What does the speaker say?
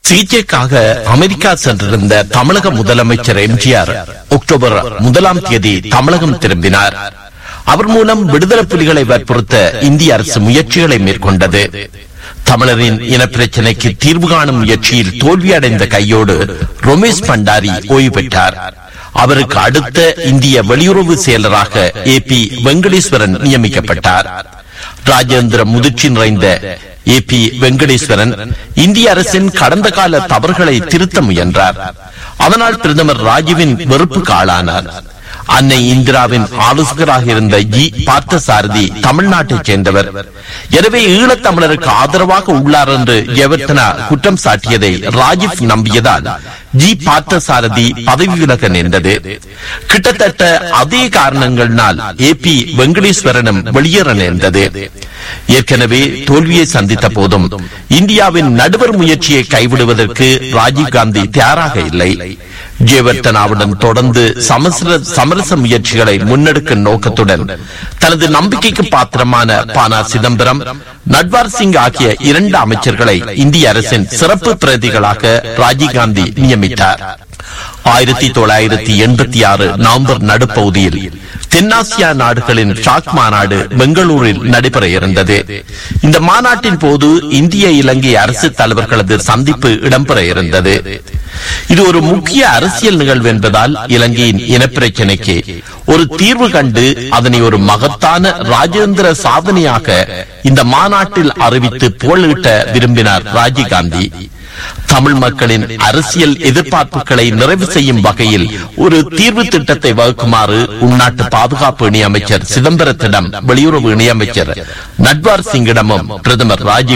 சிகிச்சைக்காக அமெரிக்கா சென்றிருந்த தமிழக முதலமைச்சர் எம்ஜிஆர் அக்டோபர் முதலாம் தேதி தமிழகம் திரும்பினார் அவர் மூலம் விடுதலை புலிகளை வற்புறுத்த இந்திய அரசு முயற்சிகளை மேற்கொண்டது தமிழரின் இனப்பிரச்சினைக்கு தீர்வு காணும் முயற்சியில் தோல்வியடைந்த கையோடு ரமேஷ் பண்டாரி ஓய்வு பெற்றார் அவருக்கு அடுத்த இந்திய வெளியுறவு செயலராக ஏ பி வெங்கடேஸ்வரன் நியமிக்கப்பட்டார் ராஜேந்திர முதிர்ச்சி நிறைந்த ஏ பி வெங்கடேஸ்வரன் இந்திய அரசின் கடந்த கால தவறுகளை திருத்த முயன்றார் அதனால் பிரதமர் ராஜீவின் வெறுப்புக்கு ஆளானார் அன்னை இந்திராவின் ஆலோசகராக இருந்த ஜி பார்த்தசாரதி தமிழ்நாட்டைச் சேர்ந்தவர் எனவே ஈழத்தமிழருக்கு ஆதரவாக உள்ளார் என்று ஜெயவர்த்தனா குற்றம் சாட்டியதை ராஜீவ் நம்பியதால் ஜி பார்த்தசாரதி பதவி விலக நேர்ந்தது கிட்டத்தட்ட அதே காரணங்களினால் ஏ பி வெங்கடேஸ்வரனும் வெளியேற நேர்ந்தது ஏற்கனவே தோல்வியை சந்தித்த போதும் இந்தியாவின் நடுவர் முயற்சியை கைவிடுவதற்கு ராஜீவ்காந்தி தயாராக இல்லை ஜெயவர்த்தனாவுடன் தொடர்ந்து சமசர சமரச முயற்சிகளை முன்னெடுக்கும் நோக்கத்துடன் தனது நம்பிக்கைக்கு பாத்திரமான பானா சிதம்பரம் நட்வார் சிங் ஆகிய இரண்டு அமைச்சர்களை இந்திய அரசின் சிறப்பு பிரதிகளாக ராஜீவ்காந்தி நியமித்தார் ஆயிரத்தி தொள்ளாயிரத்தி எண்பத்தி ஆறு நவம்பர் நடுப்பகுதியில் தென்னாசியா நாடுகளின் ஷாக் மாநாடு பெங்களூரில் நடைபெற இருந்தது இந்த மாநாட்டின் போது இந்திய இலங்கை அரசு தலைவர்களது சந்திப்பு இடம்பெற இருந்தது இது ஒரு முக்கிய அரசியல் நிகழ்வு என்பதால் இலங்கையின் இனப்பிரச்சினைக்கு ஒரு தீர்வு கண்டு அதனை ஒரு மகத்தான ராஜேந்திர சாதனையாக இந்த மாநாட்டில் அறிவித்து புகழிட்ட விரும்பினார் ராஜீவ்காந்தி தமிழ் மக்களின் அரசியல் எதிர்பார்ப்புகளை நிறைவு செய்யும் வகையில் ஒரு தீர்வு திட்டத்தை வகுக்குமாறு உள்நாட்டு பாதுகாப்பு இணையமைச்சர் சிதம்பரத்திடம் வெளியுறவு இணையமைச்சர் நட்வார் சிங்கிடமும் பிரதமர் ராஜீவ்